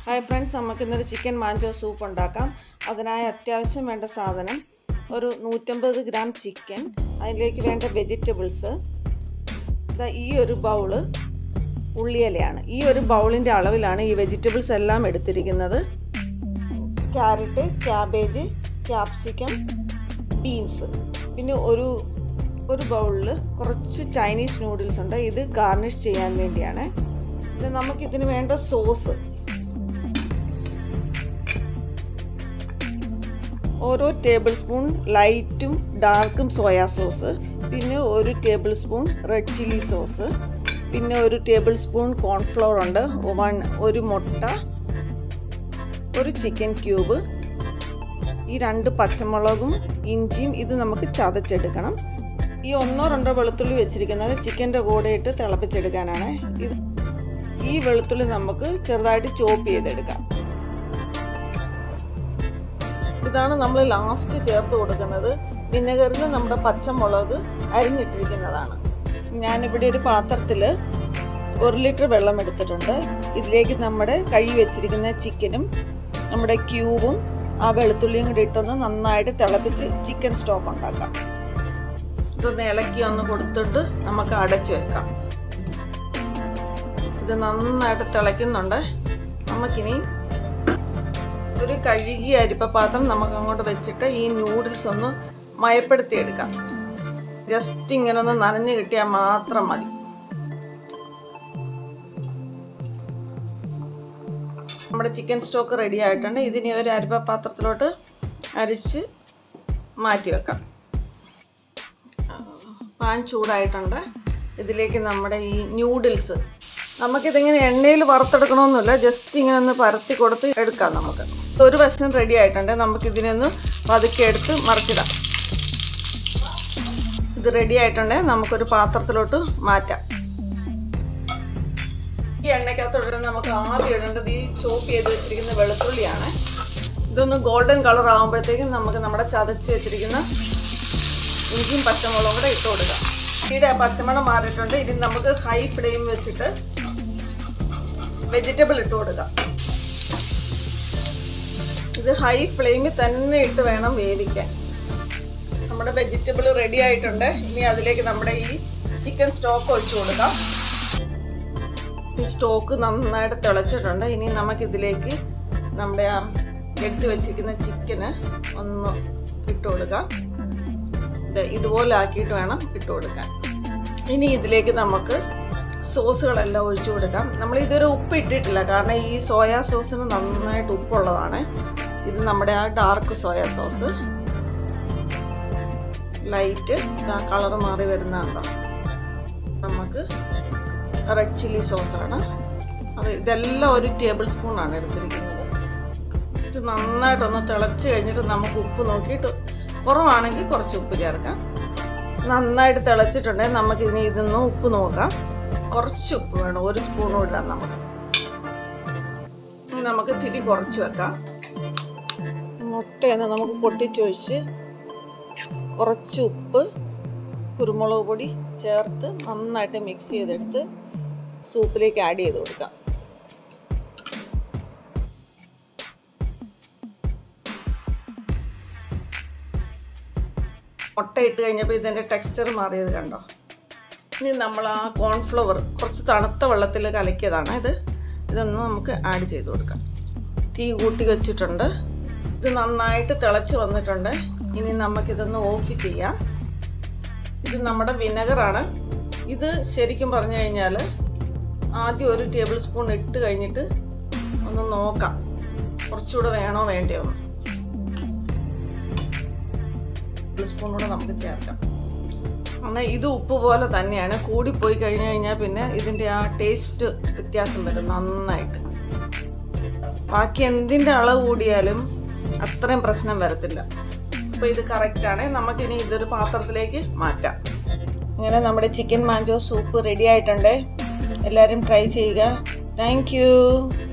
hi friends നമുക്ക് ഇന്നൊരു chicken manchow soup ഉണ്ടാക്കാം അതിനായി അത്യാവശ്യം വേണ്ട സാധനം ഒരു നൂറ്റമ്പത് ഗ്രാം ചിക്കൻ അതിലേക്ക് വേണ്ട വെജിറ്റബിൾസ് ഇതാ ഈ ഒരു ബൗള് ഉള്ളിയിലയാണ് ഈ ഒരു ബൗളിൻ്റെ അളവിലാണ് ഈ വെജിറ്റബിൾസ് എല്ലാം എടുത്തിരിക്കുന്നത് ക്യാരറ്റ് ക്യാബേജ് ക്യാപ്സിക്കം ബീൻസ് പിന്നെ ഒരു ഒരു ബൗളിൽ കുറച്ച് ചൈനീസ് നൂഡിൽസ് ഉണ്ട് ഇത് ഗാർണിഷ് ചെയ്യാൻ വേണ്ടിയാണ് ഇത് നമുക്കിതിന് വേണ്ട സോസ് ഓരോ ടേബിൾ സ്പൂൺ ലൈറ്റും ഡാർക്കും സോയാ സോസ് പിന്നെ ഒരു tablespoon red chilli sauce പിന്നെ ഒരു ടേബിൾ സ്പൂൺ കോൺഫ്ലവർ ഉണ്ട് വൺ ഒരു മുട്ട ഒരു ചിക്കൻ ക്യൂബ് ഈ രണ്ട് പച്ചമുളകും ഇഞ്ചിയും ഇത് നമുക്ക് ചതച്ചെടുക്കണം ഈ ഒന്നോ രണ്ടോ വെളുത്തുള്ളി വെച്ചിരിക്കുന്നത് ചിക്കൻ്റെ കൂടെ ഇട്ട് തിളപ്പിച്ചെടുക്കാനാണ് ഇത് ഈ വെളുത്തുള്ളി നമുക്ക് ചെറുതായിട്ട് ചോപ്പ് ചെയ്തെടുക്കാം ഇതാണ് നമ്മൾ ലാസ്റ്റ് ചേർത്ത് കൊടുക്കുന്നത് വിനെഗറിൽ നമ്മുടെ പച്ചമുളക് അരിഞ്ഞിട്ടിരിക്കുന്നതാണ് ഞാനിവിടെ ഒരു പാത്രത്തിൽ ഒരു ലിറ്റർ വെള്ളം എടുത്തിട്ടുണ്ട് ഇതിലേക്ക് നമ്മുടെ കഴുകി വെച്ചിരിക്കുന്ന ചിക്കനും നമ്മുടെ ക്യൂബും ആ വെളുത്തുള്ളിയും കൂടി ഇട്ടൊന്ന് നന്നായിട്ട് തിളപ്പിച്ച് ചിക്കൻ സ്റ്റോക്ക് ഉണ്ടാക്കാം ഇതൊന്ന് ഇളക്കി ഒന്ന് കൊടുത്തിട്ട് നമുക്ക് അടച്ചു വെക്കാം ഇത് നന്നായിട്ട് തിളയ്ക്കുന്നുണ്ട് നമുക്കിനി ഒരു കഴുകിയ അരിപ്പപാത്രം നമുക്ക് അങ്ങോട്ട് വെച്ചിട്ട് ഈ നൂഡിൽസ് ഒന്ന് മയപ്പെടുത്തിയെടുക്കാം ജസ്റ്റ് ഇങ്ങനെ ഒന്ന് നനഞ്ഞു കിട്ടിയാൽ മാത്രം മതി നമ്മുടെ ചിക്കൻ സ്റ്റോക്ക് റെഡി ആയിട്ടുണ്ട് ഇതിനി ഒരു അരിപ്പപാത്രത്തിലോട്ട് അരിച്ച് മാറ്റി വെക്കാം പാൻ ചൂടായിട്ടുണ്ട് ഇതിലേക്ക് നമ്മുടെ ഈ ന്യൂഡിൽസ് നമുക്കിതിങ്ങനെ എണ്ണയിൽ വറുത്തെടുക്കണമെന്നില്ല ജസ്റ്റ് ഇങ്ങനെ ഒന്ന് പരത്തി കൊടുത്ത് എടുക്കാം നമുക്ക് ഒരു വശം റെഡി ആയിട്ടുണ്ട് നമുക്കിതിനെ ഒന്ന് പതുക്കെ എടുത്ത് മറിച്ചിടാം ഇത് റെഡി ആയിട്ടുണ്ട് നമുക്കൊരു പാത്രത്തിലോട്ട് മാറ്റാം ഈ എണ്ണയ്ക്കകത്തോട്ട് നമുക്ക് ആദ്യം ഇടേണ്ടത് ഈ ചോപ്പ് ചെയ്ത് വെച്ചിരിക്കുന്ന വെളുത്തുള്ളിയാണ് ഇതൊന്ന് ഗോൾഡൻ കളർ ആകുമ്പോഴത്തേക്കും നമുക്ക് നമ്മുടെ ചതച്ച് വെച്ചിരിക്കുന്ന ഇഞ്ചിയും പച്ചമുളകും കൂടെ ഇട്ട് കൊടുക്കാം ഇവിടെ പച്ചമണം മാറിയിട്ടുണ്ട് ഇനി നമുക്ക് ഹൈ ഫ്ലെയിം വെച്ചിട്ട് വെജിറ്റബിൾ ഇട്ട് കൊടുക്കാം ഇത് ഹൈ ഫ്ലെയിമിൽ തന്നെ ഇട്ട് വേണം വേവിക്കാൻ നമ്മുടെ വെജിറ്റബിൾ റെഡി ആയിട്ടുണ്ട് ഇനി അതിലേക്ക് നമ്മുടെ ഈ ചിക്കൻ സ്റ്റോക്ക് ഒഴിച്ചു കൊടുക്കാം ഈ സ്റ്റോക്ക് നന്നായിട്ട് തിളച്ചിട്ടുണ്ട് ഇനി നമുക്കിതിലേക്ക് നമ്മുടെ ആ എടുത്ത് വെച്ചിരിക്കുന്ന ചിക്കന് ഒന്ന് ഇട്ട് കൊടുക്കാം ഇതുപോലെ ആക്കിയിട്ട് വേണം ഇട്ട് കൊടുക്കാൻ ഇനി ഇതിലേക്ക് നമുക്ക് സോസുകളെല്ലാം ഒഴിച്ചു കൊടുക്കാം നമ്മൾ ഇതുവരെ ഉപ്പ് ഇട്ടിട്ടില്ല കാരണം ഈ സോയാ സോസിന് നന്നായിട്ട് ഉപ്പുള്ളതാണ് ഇത് നമ്മുടെ ആ ഡാർക്ക് സോയാ സോസ് ലൈറ്റ് ആ കളർ മാറി വരുന്നതാണല്ലോ നമുക്ക് റെഡ് ചില്ലി സോസാണ് അത് ഇതെല്ലാം ഒരു ടേബിൾ സ്പൂണാണ് എടുത്തിരിക്കുന്നത് ഇത് നന്നായിട്ടൊന്ന് തിളച്ച് കഴിഞ്ഞിട്ട് നമുക്ക് ഉപ്പ് നോക്കിയിട്ട് കുറവാണെങ്കിൽ കുറച്ച് ഉപ്പ് ചേർക്കാം നന്നായിട്ട് തിളച്ചിട്ടുണ്ടെങ്കിൽ നമുക്ക് ഇനി ഇതൊന്ന് ഉപ്പ് നോക്കാം കുറച്ച് ഉപ്പ് വേണം ഒരു സ്പൂൺ ഇടാം നമുക്ക് ഇനി നമുക്ക് തിരി കുറച്ച് വെക്കാം മുട്ടയെന്ന് നമുക്ക് പൊട്ടിച്ചൊഴിച്ച് കുറച്ച് ഉപ്പ് കുരുമുളക് പൊടി ചേർത്ത് നന്നായിട്ട് മിക്സ് ചെയ്തെടുത്ത് സൂപ്പിലേക്ക് ആഡ് ചെയ്ത് കൊടുക്കാം മുട്ട ഇട്ട് കഴിഞ്ഞപ്പോൾ ഇതിൻ്റെ ടെക്സ്ചർ മാറിയത് കണ്ടോ ഇനി നമ്മൾ ആ കോൺഫ്ലവർ കുറച്ച് തണുത്ത വെള്ളത്തിൽ കലക്കിയതാണ് ഇത് ഇതൊന്ന് നമുക്ക് ആഡ് ചെയ്ത് കൊടുക്കാം തീ കൂട്ടി വെച്ചിട്ടുണ്ട് ഇത് നന്നായിട്ട് തിളച്ച് വന്നിട്ടുണ്ട് ഇനി നമുക്കിതൊന്ന് ഓഫ് ചെയ്യാം ഇത് നമ്മുടെ വിനെഗറാണ് ഇത് ശരിക്കും പറഞ്ഞു കഴിഞ്ഞാൽ ആദ്യം ഒരു ടേബിൾ സ്പൂൺ ഇട്ട് കഴിഞ്ഞിട്ട് ഒന്ന് നോക്കാം കുറച്ചുകൂടെ വേണോ വേണ്ടയോ ടേബിൾ സ്പൂൺ കൂടെ നമുക്ക് ചേർക്കാം എന്നാൽ ഇത് ഉപ്പ് പോലെ തന്നെയാണ് കൂടിപ്പോയി കഴിഞ്ഞ് കഴിഞ്ഞാൽ പിന്നെ ഇതിൻ്റെ ആ ടേസ്റ്റ് വ്യത്യാസം വരും നന്നായിട്ട് ബാക്കി എന്തിൻ്റെ അളവ് കൂടിയാലും അത്രയും പ്രശ്നം വരത്തില്ല അപ്പോൾ ഇത് കറക്റ്റാണ് നമുക്കിനി ഇതൊരു പാത്രത്തിലേക്ക് മാറ്റാം അങ്ങനെ നമ്മുടെ ചിക്കൻ മാഞ്ചോ സൂപ്പ് റെഡി ആയിട്ടുണ്ട് എല്ലാവരും ട്രൈ ചെയ്യുക താങ്ക്